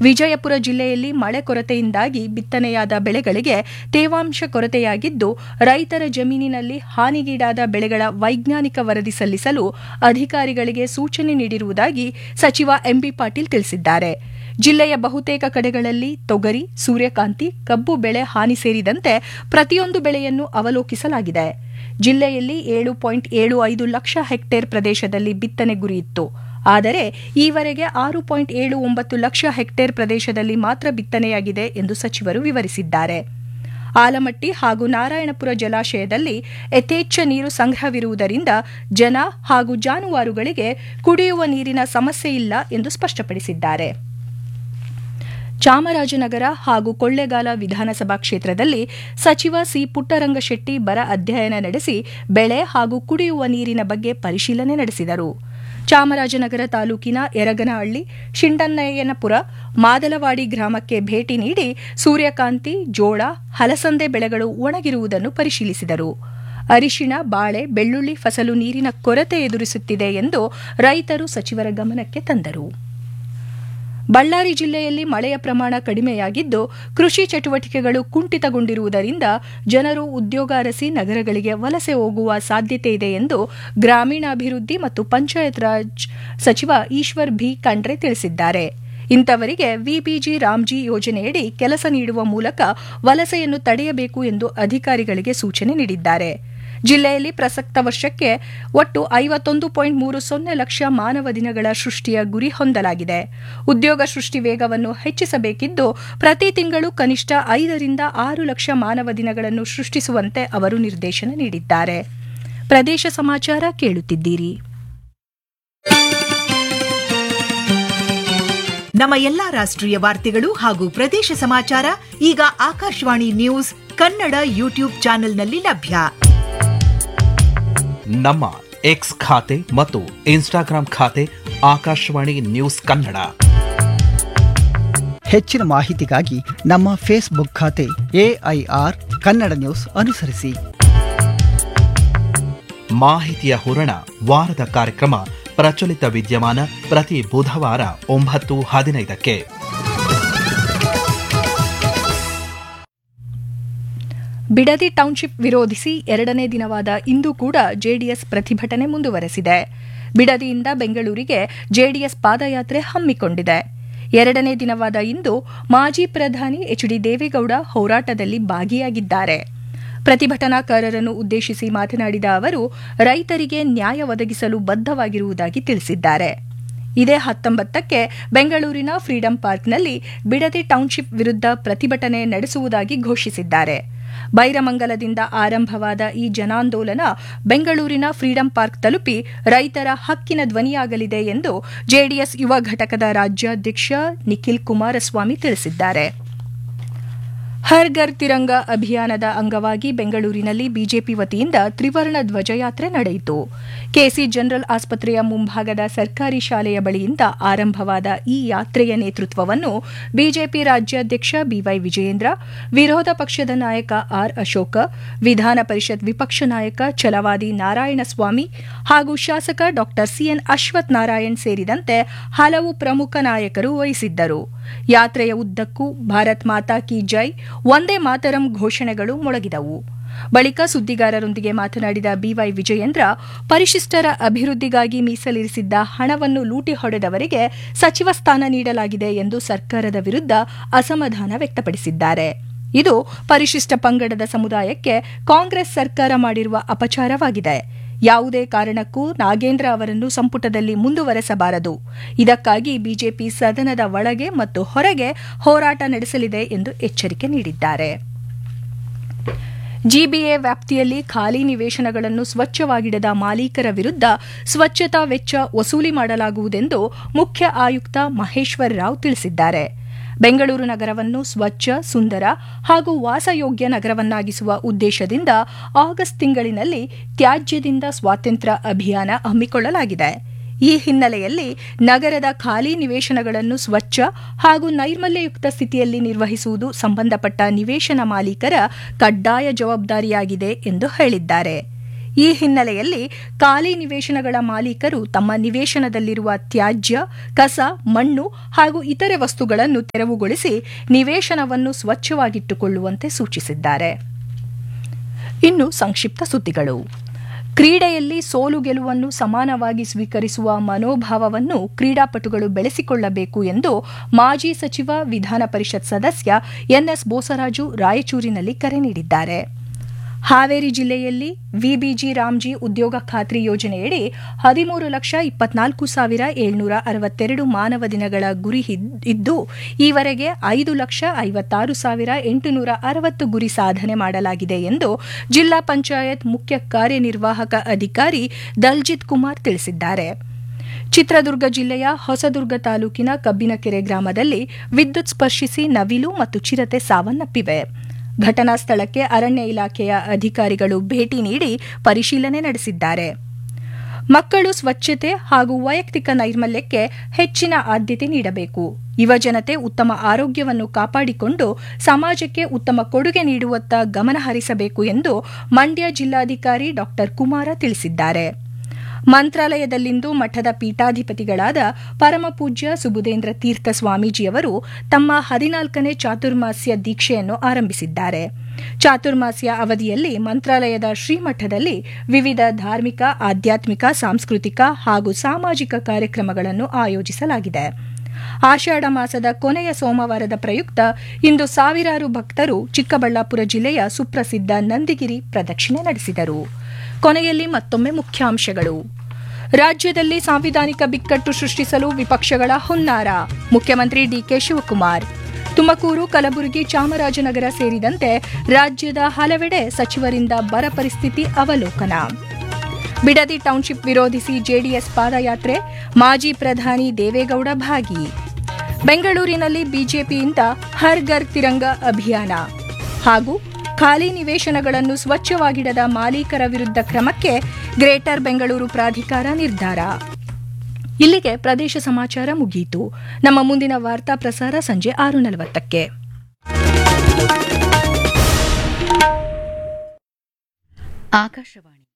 ವಿಜಯಪುರ ಜಿಲ್ಲೆಯಲ್ಲಿ ಮಳೆ ಕೊರತೆಯಿಂದಾಗಿ ಬಿತ್ತನೆಯಾದ ಬೆಳೆಗಳಿಗೆ ತೇವಾಂಶ ಕೊರತೆಯಾಗಿದ್ದು ರೈತರ ಜಮೀನಿನಲ್ಲಿ ಹಾನಿಗೀಡಾದ ಬೆಳೆಗಳ ವೈಜ್ಞಾನಿಕ ವರದಿ ಸಲ್ಲಿಸಲು ಅಧಿಕಾರಿಗಳಿಗೆ ಸೂಚನೆ ನೀಡಿರುವುದಾಗಿ ಸಚಿವ ಎಂಬಿ ಪಾಟೀಲ್ ತಿಳಿಸಿದ್ದಾರೆ ಜಿಲ್ಲೆಯ ಬಹುತೇಕ ಕಡೆಗಳಲ್ಲಿ ತೊಗರಿ ಸೂರ್ಯಕಾಂತಿ ಕಬ್ಬು ಬೆಳೆ ಹಾನಿ ಸೇರಿದಂತೆ ಪ್ರತಿಯೊಂದು ಬೆಳೆಯನ್ನು ಅವಲೋಕಿಸಲಾಗಿದೆ ಜಿಲ್ಲೆಯಲ್ಲಿ ಏಳು ಪಾಯಿಂಟ್ ಏಳು ಐದು ಲಕ್ಷ ಹೆಕ್ಟೇರ್ ಪ್ರದೇಶದಲ್ಲಿ ಬಿತ್ತನೆ ಗುರಿಯಿತ್ತು ಆದರೆ ಈವರೆಗೆ ಆರು ಪಾಯಿಂಟ್ ಏಳು ಒಂಬತ್ತು ಲಕ್ಷ ಹೆಕ್ಟೇರ್ ಪ್ರದೇಶದಲ್ಲಿ ಮಾತ್ರ ಬಿತ್ತನೆಯಾಗಿದೆ ಎಂದು ಸಚಿವರು ವಿವರಿಸಿದ್ದಾರೆ ಆಲಮಟ್ಟಿ ಹಾಗೂ ನಾರಾಯಣಪುರ ಜಲಾಶಯದಲ್ಲಿ ಯಥೇಚ್ಛ ನೀರು ಸಂಗ್ರಹವಿರುವುದರಿಂದ ಜನ ಹಾಗೂ ಜಾನುವಾರುಗಳಿಗೆ ಕುಡಿಯುವ ನೀರಿನ ಸಮಸ್ಯೆ ಇಲ್ಲ ಎಂದು ಸ್ಪಷ್ಟಪಡಿಸಿದ್ದಾರೆ ಚಾಮರಾಜನಗರ ಹಾಗೂ ಕೊಳ್ಳೇಗಾಲ ವಿಧಾನಸಭಾ ಕ್ಷೇತ್ರದಲ್ಲಿ ಸಚಿವ ಸಿ ಪುಟ್ಟರಂಗಶೆಟ್ಟಿ ಬರ ಅಧ್ಯಯನ ನಡೆಸಿ ಬೆಳೆ ಹಾಗೂ ಕುಡಿಯುವ ನೀರಿನ ಬಗ್ಗೆ ಪರಿಶೀಲನೆ ನಡೆಸಿದರು ಚಾಮರಾಜನಗರ ತಾಲೂಕಿನ ಯರಗನಹಳ್ಳಿ ಶಿಂಡನ್ನಯ್ಯನಪುರ ಮಾದಲವಾಡಿ ಗ್ರಾಮಕ್ಕೆ ಭೇಟಿ ನೀಡಿ ಸೂರ್ಯಕಾಂತಿ ಜೋಳ ಹಲಸಂದೆ ಬೆಳೆಗಳು ಒಣಗಿರುವುದನ್ನು ಪರಿಶೀಲಿಸಿದರು ಅರಿಶಿಣ ಬಾಳೆ ಬೆಳ್ಳುಳ್ಳಿ ಫಸಲು ನೀರಿನ ಕೊರತೆ ಎದುರಿಸುತ್ತಿದೆ ಎಂದು ರೈತರು ಸಚಿವರ ಗಮನಕ್ಕೆ ತಂದರು ಬಳ್ಳಾರಿ ಜಿಲ್ಲೆಯಲ್ಲಿ ಮಳೆಯ ಪ್ರಮಾಣ ಕಡಿಮೆಯಾಗಿದ್ದು ಕೃಷಿ ಚಟುವಟಿಕೆಗಳು ಕುಂಠಿತಗೊಂಡಿರುವುದರಿಂದ ಜನರು ಉದ್ಯೋಗ ಅರಸಿ ನಗರಗಳಿಗೆ ವಲಸೆ ಹೋಗುವ ಸಾಧ್ಯತೆ ಇದೆ ಎಂದು ಗ್ರಾಮೀಣಾಭಿವೃದ್ಧಿ ಮತ್ತು ಪಂಚಾಯತ್ ರಾಜ್ ಸಚಿವ ಈಶ್ವರ್ ಭಿ ಖಂಡ್ರೆ ತಿಳಿಸಿದ್ದಾರೆ ಇಂಥವರಿಗೆ ವಿಬಿಜಿ ರಾಮ್ಜಿ ಯೋಜನೆಯಡಿ ಕೆಲಸ ನೀಡುವ ಮೂಲಕ ವಲಸೆಯನ್ನು ತಡೆಯಬೇಕು ಎಂದು ಅಧಿಕಾರಿಗಳಿಗೆ ಸೂಚನೆ ನೀಡಿದ್ದಾರೆ ಜಿಲ್ಲೆಯಲ್ಲಿ ಪ್ರಸಕ್ತ ವರ್ಷಕ್ಕೆ ಒಟ್ಟು ಐವತ್ತೊಂದು ಪಾಯಿಂಟ್ ಮೂರು ಸೊನ್ನೆ ಲಕ್ಷ ಮಾನವ ದಿನಗಳ ಸೃಷ್ಟಿಯ ಗುರಿ ಹೊಂದಲಾಗಿದೆ ಉದ್ಯೋಗ ಸೃಷ್ಟಿ ವೇಗವನ್ನು ಹೆಚ್ಚಿಸಬೇಕಿದ್ದು ಪ್ರತಿ ತಿಂಗಳು ಕನಿಷ್ಠ ಐದರಿಂದ ಆರು ಲಕ್ಷ ಮಾನವ ದಿನಗಳನ್ನು ಸೃಷ್ಟಿಸುವಂತೆ ಅವರು ನಿರ್ದೇಶನ ನೀಡಿದ್ದಾರೆ ಪ್ರದೇಶ ಸಮಾಚಾರ ಕೇಳುತ್ತಿದ್ದೀರಿ ನಮ್ಮ ಎಲ್ಲಾ ರಾಷ್ಟ್ರೀಯ ವಾರ್ತೆಗಳು ಹಾಗೂ ಪ್ರದೇಶ ಸಮಾಚಾರ ಈಗ ಆಕಾಶವಾಣಿ ನ್ಯೂಸ್ ಕನ್ನಡ ಯೂಟ್ಯೂಬ್ ಚಾನೆಲ್ನಲ್ಲಿ ಲಭ್ಯ ನಮ್ಮ ಎಕ್ಸ್ ಖಾತೆ ಮತ್ತು ಇನ್ಸ್ಟಾಗ್ರಾಂ ಖಾತೆ ಆಕಾಶವಾಣಿ ನ್ಯೂಸ್ ಕನ್ನಡ ಹೆಚ್ಚಿನ ಮಾಹಿತಿಗಾಗಿ ನಮ್ಮ ಫೇಸ್ಬುಕ್ ಖಾತೆ ಎಐಆರ್ ಕನ್ನಡ ನ್ಯೂಸ್ ಅನುಸರಿಸಿ ಮಾಹಿತಿಯ ಹೂರಣ ವಾರದ ಕಾರ್ಯಕ್ರಮ ಪ್ರಚಲಿತ ವಿದ್ಯಮಾನ ಪ್ರತಿ ಬುಧವಾರ ಒಂಬತ್ತು ಹದಿನೈದಕ್ಕೆ ಬಿಡದಿ ಟೌನ್ಶಿಪ್ ವಿರೋಧಿಸಿ ಎರಡನೇ ದಿನವಾದ ಇಂದು ಕೂಡ ಜೆಡಿಎಸ್ ಪ್ರತಿಭಟನೆ ಮುಂದುವರೆಸಿದೆ ಬಿಡದಿಯಿಂದ ಬೆಂಗಳೂರಿಗೆ ಜೆಡಿಎಸ್ ಪಾದಯಾತ್ರೆ ಹಮ್ಮಿಕೊಂಡಿದೆ ಎರಡನೇ ದಿನವಾದ ಇಂದು ಮಾಜಿ ಪ್ರಧಾನಿ ಎಚ್ ಡಿ ದೇವೇಗೌಡ ಹೋರಾಟದಲ್ಲಿ ಭಾಗಿಯಾಗಿದ್ದಾರೆ ಪ್ರತಿಭಟನಾಕಾರರನ್ನು ಉದ್ದೇಶಿಸಿ ಮಾತನಾಡಿದ ಅವರು ರೈತರಿಗೆ ನ್ಯಾಯ ಒದಗಿಸಲು ಬದ್ಧವಾಗಿರುವುದಾಗಿ ತಿಳಿಸಿದ್ದಾರೆ ಇದೇ ಹತ್ತೊಂಬತ್ತಕ್ಕೆ ಬೆಂಗಳೂರಿನ ಫ್ರೀಡಂ ಪಾರ್ಕ್ನಲ್ಲಿ ಬಿಡದಿ ಟೌನ್ಶಿಪ್ ವಿರುದ್ಧ ಪ್ರತಿಭಟನೆ ನಡೆಸುವುದಾಗಿ ಘೋಷಿಸಿದ್ದಾರೆ ಬೈರಮಂಗಲದಿಂದ ಆರಂಭವಾದ ಈ ಜನಾಂದೋಲನ ಬೆಂಗಳೂರಿನ ಫ್ರೀಡಂ ಪಾರ್ಕ್ ತಲುಪಿ ರೈತರ ಹಕ್ಕಿನ ಧ್ವನಿಯಾಗಲಿದೆ ಎಂದು ಜೆಡಿಎಸ್ ಯುವ ಘಟಕದ ರಾಜ್ಯಾಧ್ಯಕ್ಷ ನಿಖಿಲ್ ಕುಮಾರಸ್ವಾಮಿ ತಿಳಿಸಿದ್ದಾರೆ ಹರ್ ಘರ್ ತಿರಂಗ ಅಭಿಯಾನದ ಅಂಗವಾಗಿ ಬೆಂಗಳೂರಿನಲ್ಲಿ ಬಿಜೆಪಿ ವತಿಯಿಂದ ತ್ರಿವರ್ಣ ಧ್ವಜಯಾತ್ರೆ ನಡೆಯಿತು ಕೆಸಿ ಜನರಲ್ ಆಸ್ಪತ್ರೆಯ ಮುಂಭಾಗದ ಸರ್ಕಾರಿ ಶಾಲೆಯ ಬಳಿಯಿಂದ ಆರಂಭವಾದ ಈ ಯಾತ್ರೆಯ ನೇತೃತ್ವವನ್ನು ಬಿಜೆಪಿ ರಾಜ್ಯಾಧ್ಯಕ್ಷ ಬಿವೈ ವಿಜಯೇಂದ್ರ ವಿರೋಧ ಪಕ್ಷದ ನಾಯಕ ಆರ್ ಅಶೋಕ ವಿಧಾನ ಪರಿಷತ್ ವಿಪಕ್ಷ ನಾಯಕ ಛಲವಾದಿ ನಾರಾಯಣಸ್ವಾಮಿ ಹಾಗೂ ಶಾಸಕ ಡಾ ಸಿಎನ್ ಅಶ್ವಥ್ ನಾರಾಯಣ್ ಸೇರಿದಂತೆ ಹಲವು ಪ್ರಮುಖ ನಾಯಕರು ವಹಿಸಿದ್ದರು ಯಾತ್ರೆಯ ಉದ್ದಕ್ಕೂ ಭಾರತ್ ಮಾತಾ ಕಿ ಜೈ ಒಂದೇ ಮಾತರಂ ಘೋಷಣೆಗಳು ಮೊಳಗಿದವು ಬಳಿಕ ಸುದ್ದಿಗಾರರೊಂದಿಗೆ ಮಾತನಾಡಿದ ಬಿವೈ ವಿಜಯೇಂದ್ರ ಪರಿಶಿಷ್ಟರ ಅಭಿವೃದ್ಧಿಗಾಗಿ ಮೀಸಲಿರಿಸಿದ್ದ ಹಣವನ್ನು ಲೂಟಿ ಹೊಡೆದವರಿಗೆ ಸಚಿವ ಸ್ಥಾನ ನೀಡಲಾಗಿದೆ ಎಂದು ಸರ್ಕಾರದ ವಿರುದ್ಧ ಅಸಮಾಧಾನ ವ್ಯಕ್ತಪಡಿಸಿದ್ದಾರೆ ಇದು ಪರಿಶಿಷ್ಟ ಪಂಗಡದ ಸಮುದಾಯಕ್ಕೆ ಕಾಂಗ್ರೆಸ್ ಸರ್ಕಾರ ಮಾಡಿರುವ ಅಪಚಾರವಾಗಿದೆ ಯಾವುದೇ ಕಾರಣಕ್ಕೂ ನಾಗೇಂದ್ರ ಅವರನ್ನು ಸಂಪುಟದಲ್ಲಿ ಮುಂದುವರೆಸಬಾರದು ಇದಕ್ಕಾಗಿ ಬಿಜೆಪಿ ಸದನದ ಒಳಗೆ ಮತ್ತು ಹೊರಗೆ ಹೋರಾಟ ನಡೆಸಲಿದೆ ಎಂದು ಎಚ್ಚರಿಕೆ ನೀಡಿದ್ದಾರೆ ಜಿಬಿಎ ವ್ಯಾಪ್ತಿಯಲ್ಲಿ ಖಾಲಿ ನಿವೇಶನಗಳನ್ನು ಸ್ವಚ್ಛವಾಗಿಡದ ಮಾಲೀಕರ ವಿರುದ್ಧ ಸ್ವಚ್ಛತಾ ವೆಚ್ಚ ವಸೂಲಿ ಮಾಡಲಾಗುವುದೆಂದು ಮುಖ್ಯ ಆಯುಕ್ತ ಮಹೇಶ್ವರ್ ರಾವ್ ತಿಳಿಸಿದ್ದಾರೆ ಬೆಂಗಳೂರು ನಗರವನ್ನು ಸ್ವಚ್ಛ ಸುಂದರ ಹಾಗೂ ವಾಸಯೋಗ್ಯ ನಗರವನ್ನಾಗಿಸುವ ಉದ್ದೇಶದಿಂದ ಆಗಸ್ಟ್ ತಿಂಗಳಿನಲ್ಲಿ ತ್ಯಾಜ್ಯದಿಂದ ಸ್ವಾತಂತ್ರ್ಯ ಅಭಿಯಾನ ಹಮ್ಮಿಕೊಳ್ಳಲಾಗಿದೆ ಈ ಹಿನ್ನೆಲೆಯಲ್ಲಿ ನಗರದ ಖಾಲಿ ನಿವೇಶನಗಳನ್ನು ಸ್ವಚ್ಛ ಹಾಗೂ ನೈರ್ಮಲ್ಯಯುಕ್ತ ಸ್ಥಿತಿಯಲ್ಲಿ ನಿರ್ವಹಿಸುವುದು ಸಂಬಂಧಪಟ್ಟ ನಿವೇಶನ ಮಾಲೀಕರ ಕಡ್ಡಾಯ ಜವಾಬ್ದಾರಿಯಾಗಿದೆ ಎಂದು ಹೇಳಿದ್ದಾರೆ ಈ ಹಿನ್ನೆಲೆಯಲ್ಲಿ ಖಾಲಿ ನಿವೇಶನಗಳ ಮಾಲೀಕರು ತಮ್ಮ ನಿವೇಶನದಲ್ಲಿರುವ ತ್ಯಾಜ್ಯ ಕಸ ಮಣ್ಣು ಹಾಗೂ ಇತರೆ ವಸ್ತುಗಳನ್ನು ತೆರವುಗೊಳಿಸಿ ನಿವೇಶನವನ್ನು ಸ್ವಚ್ಛವಾಗಿಟ್ಟುಕೊಳ್ಳುವಂತೆ ಸೂಚಿಸಿದ್ದಾರೆ ಇನ್ನು ಸಂಕ್ಷಿಪ್ತ ಸುದ್ದಿಗಳು ಕ್ರೀಡೆಯಲ್ಲಿ ಸೋಲು ಗೆಲುವನ್ನು ಸಮಾನವಾಗಿ ಸ್ವೀಕರಿಸುವ ಮನೋಭಾವವನ್ನು ಕ್ರೀಡಾಪಟುಗಳು ಬೆಳೆಸಿಕೊಳ್ಳಬೇಕು ಎಂದು ಮಾಜಿ ಸಚಿವ ವಿಧಾನ ಪರಿಷತ್ ಸದಸ್ಯ ಎನ್ಎಸ್ ಬೋಸರಾಜು ರಾಯಚೂರಿನಲ್ಲಿ ಕರೆ ನೀಡಿದ್ದಾರೆ ಹಾವೇರಿ ಜಿಲ್ಲೆಯಲ್ಲಿ ವಿಬಿಜಿ ರಾಮ್ಜಿ ಉದ್ಯೋಗ ಖಾತ್ರಿ ಯೋಜನೆಯಡಿ ಹದಿಮೂರು ಲಕ್ಷ ಇಪ್ಪತ್ನಾಲ್ಕು ಸಾವಿರ ಏಳ್ನೂರ ಅರವತ್ತೆರಡು ಮಾನವ ದಿನಗಳ ಗುರಿ ಇದ್ದು ಈವರೆಗೆ ಐದು ಲಕ್ಷ ಐವತ್ತಾರು ಸಾವಿರ ಎಂಟುನೂರ ಅರವತ್ತು ಗುರಿ ಸಾಧನೆ ಮಾಡಲಾಗಿದೆ ಎಂದು ಜಿಲ್ಲಾ ಪಂಚಾಯತ್ ಮುಖ್ಯ ಕಾರ್ಯನಿರ್ವಾಹಕ ಅಧಿಕಾರಿ ದಲ್ಜಿತ್ ಕುಮಾರ್ ತಿಳಿಸಿದ್ದಾರೆ ಚಿತ್ರದುರ್ಗ ಜಿಲ್ಲೆಯ ಹೊಸದುರ್ಗ ತಾಲೂಕಿನ ಕಬ್ಬಿನಕೆರೆ ಗ್ರಾಮದಲ್ಲಿ ವಿದ್ಯುತ್ ಸ್ಪರ್ಶಿಸಿ ನವಿಲು ಮತ್ತು ಚಿರತೆ ಸಾವನ್ನಪ್ಪಿವೆ ಘಟನಾ ಸ್ಥಳಕ್ಕೆ ಅರಣ್ಯ ಇಲಾಖೆಯ ಅಧಿಕಾರಿಗಳು ಭೇಟಿ ನೀಡಿ ಪರಿಶೀಲನೆ ನಡೆಸಿದ್ದಾರೆ ಮಕ್ಕಳು ಸ್ವಚ್ಛತೆ ಹಾಗೂ ವೈಯಕ್ತಿಕ ನೈರ್ಮಲ್ಯಕ್ಕೆ ಹೆಚ್ಚಿನ ಆದ್ಯತೆ ನೀಡಬೇಕು ಯುವಜನತೆ ಉತ್ತಮ ಆರೋಗ್ಯವನ್ನು ಕಾಪಾಡಿಕೊಂಡು ಸಮಾಜಕ್ಕೆ ಉತ್ತಮ ಕೊಡುಗೆ ನೀಡುವತ್ತ ಗಮನ ಹರಿಸಬೇಕು ಎಂದು ಮಂಡ್ಯ ಜಿಲ್ಲಾಧಿಕಾರಿ ಡಾ ಕುಮಾರ ತಿಳಿಸಿದ್ದಾರೆ ಮಂತ್ರಾಲಯದಲ್ಲಿಂದು ಮಠದ ಪೀಠಾಧಿಪತಿಗಳಾದ ಪರಮಪೂಜ್ಯ ಸುಬುಧೇಂದ್ರ ತೀರ್ಥ ಸ್ವಾಮೀಜಿಯವರು ತಮ್ಮ ಹದಿನಾಲ್ಕನೇ ಚಾತುರ್ಮಾಸ್ಯ ದೀಕ್ಷೆಯನ್ನು ಆರಂಭಿಸಿದ್ದಾರೆ ಚಾತುರ್ಮಾಸ್ಯ ಅವಧಿಯಲ್ಲಿ ಮಂತ್ರಾಲಯದ ಶ್ರೀಮಠದಲ್ಲಿ ವಿವಿಧ ಧಾರ್ಮಿಕ ಆಧ್ಯಾತ್ಮಿಕ ಸಾಂಸ್ಕೃತಿಕ ಹಾಗೂ ಸಾಮಾಜಿಕ ಕಾರ್ಯಕ್ರಮಗಳನ್ನು ಆಯೋಜಿಸಲಾಗಿದೆ ಆಷಾಢ ಮಾಸದ ಕೊನೆಯ ಸೋಮವಾರದ ಪ್ರಯುಕ್ತ ಇಂದು ಸಾವಿರಾರು ಭಕ್ತರು ಚಿಕ್ಕಬಳ್ಳಾಪುರ ಜಿಲ್ಲೆಯ ಸುಪ್ರಸಿದ್ಧ ನಂದಿಗಿರಿ ಪ್ರದಕ್ಷಿಣೆ ನಡೆಸಿದರು ಕೊನೆಯಲ್ಲಿ ಮತ್ತೊಮ್ಮೆ ಮುಖ್ಯಾಂಶಗಳು ರಾಜ್ಯದಲ್ಲಿ ಸಾಂವಿಧಾನಿಕ ಬಿಕ್ಕಟ್ಟು ಸೃಷ್ಟಿಸಲು ವಿಪಕ್ಷಗಳ ಹುನ್ನಾರ ಮುಖ್ಯಮಂತ್ರಿ ಡಿಕೆ ಶಿವಕುಮಾರ್ ತುಮಕೂರು ಕಲಬುರಗಿ ಚಾಮರಾಜನಗರ ಸೇರಿದಂತೆ ರಾಜ್ಯದ ಹಲವೆಡೆ ಸಚಿವರಿಂದ ಬರ ಪರಿಸ್ಥಿತಿ ಅವಲೋಕನ ಬಿಡದಿ ಟೌನ್ಶಿಪ್ ವಿರೋಧಿಸಿ ಜೆಡಿಎಸ್ ಪಾದಯಾತ್ರೆ ಮಾಜಿ ಪ್ರಧಾನಿ ದೇವೇಗೌಡ ಭಾಗಿ ಬೆಂಗಳೂರಿನಲ್ಲಿ ಬಿಜೆಪಿಯಿಂದ ಹರ್ ಘರ್ ತಿರಂಗ ಅಭಿಯಾನ ಹಾಗೂ ಖಾಲಿ ನಿವೇಶನಗಳನ್ನು ಸ್ವಚ್ಛವಾಗಿಡದ ಮಾಲೀಕರ ವಿರುದ್ಧ ಕ್ರಮಕ್ಕೆ ಗ್ರೇಟರ್ ಬೆಂಗಳೂರು ಪ್ರಾಧಿಕಾರ ನಿರ್ಧಾರ ಇಲ್ಲಿಗೆ ಪ್ರದೇಶ ಸಮಾಚಾರ ಮುಗಿಯಿತು ನಮ್ಮ ಮುಂದಿನ ವಾರ್ತಾ ಪ್ರಸಾರ ಸಂಜೆ ಆರು ನಲವತ್ತಕ್ಕೆ ಆಕಾಶವಾಣಿ